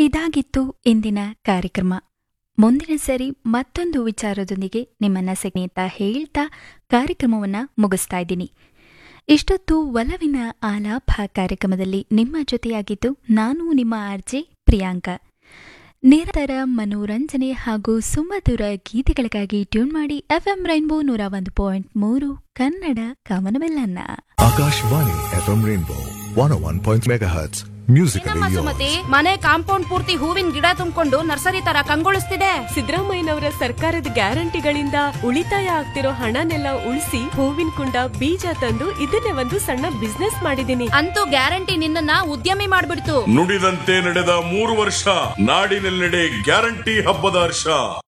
ಇದಾಗಿತ್ತು ಇಂದಿನ ಕಾರ್ಯಕ್ರಮ ಮುಂದಿನ ಸರಿ ಮತ್ತೊಂದು ವಿಚಾರದೊಂದಿಗೆ ನಿಮ್ಮನ್ನ ಸಿಗ್ನೇತ ಹೇಳ್ತಾ ಕಾರ್ಯಕ್ರಮವನ್ನ ಮುಗಿಸ್ತಾ ಇದ್ದೀನಿ ಇಷ್ಟೊತ್ತು ಒಲವಿನ ಆಲಾಪ ಕಾರ್ಯಕ್ರಮದಲ್ಲಿ ನಿಮ್ಮ ಜೊತೆಯಾಗಿದ್ದು ನಾನು ನಿಮ್ಮ ಆರ್ಜೆ ಪ್ರಿಯಾಂಕಾ ನಿರಂತರ ಮನೋರಂಜನೆ ಹಾಗೂ ಸುಮಧುರ ಗೀತೆಗಳಿಗಾಗಿ ಟ್ಯೂನ್ ಮಾಡಿ ಎಫ್ಎಂ ರೈನ್ಬೋ ನೂರ ಒಂದು ಪಾಯಿಂಟ್ ಮೂರು Kannada ಕವನವೆಲ್ಲನ್ನ Akashvani FM Rainbow 101.1 MHz. Musically ಏನಮ್ಮ ಸುಮತಿ yours. ಮನೆ ಕಾಂಪೌಂಡ್ ಪೂರ್ತಿ ಹೂವಿನ ಗಿಡ ತುಂಬಿಕೊಂಡು ನರ್ಸರಿ ತರ ಕಂಗೊಳಿಸ್ತಿದೆ ಸಿದ್ದರಾಮಯ್ಯನವರ ಸರ್ಕಾರದ ಗ್ಯಾರಂಟಿಗಳಿಂದ ಉಳಿತಾಯ ಆಗ್ತಿರೋ ಹಣನೆಲ್ಲ ಉಳಿಸಿ ಹೂವಿನ ಕುಂಡ ಬೀಜ ತಂದು ಇದನ್ನೇ ಒಂದು ಸಣ್ಣ ಬಿಸ್ನೆಸ್ ಮಾಡಿದೀನಿ ಅಂತೂ ಗ್ಯಾರಂಟಿ ನಿನ್ನನ್ನ ಉದ್ಯಮಿ ಮಾಡ್ಬಿಡ್ತು ನುಡಿದಂತೆ ನಡೆದ ಮೂರು ವರ್ಷ ನಾಡಿನೆಲ್ಲೆಡೆ ಗ್ಯಾರಂಟಿ ಹಬ್ಬದ ಹರ್ಷ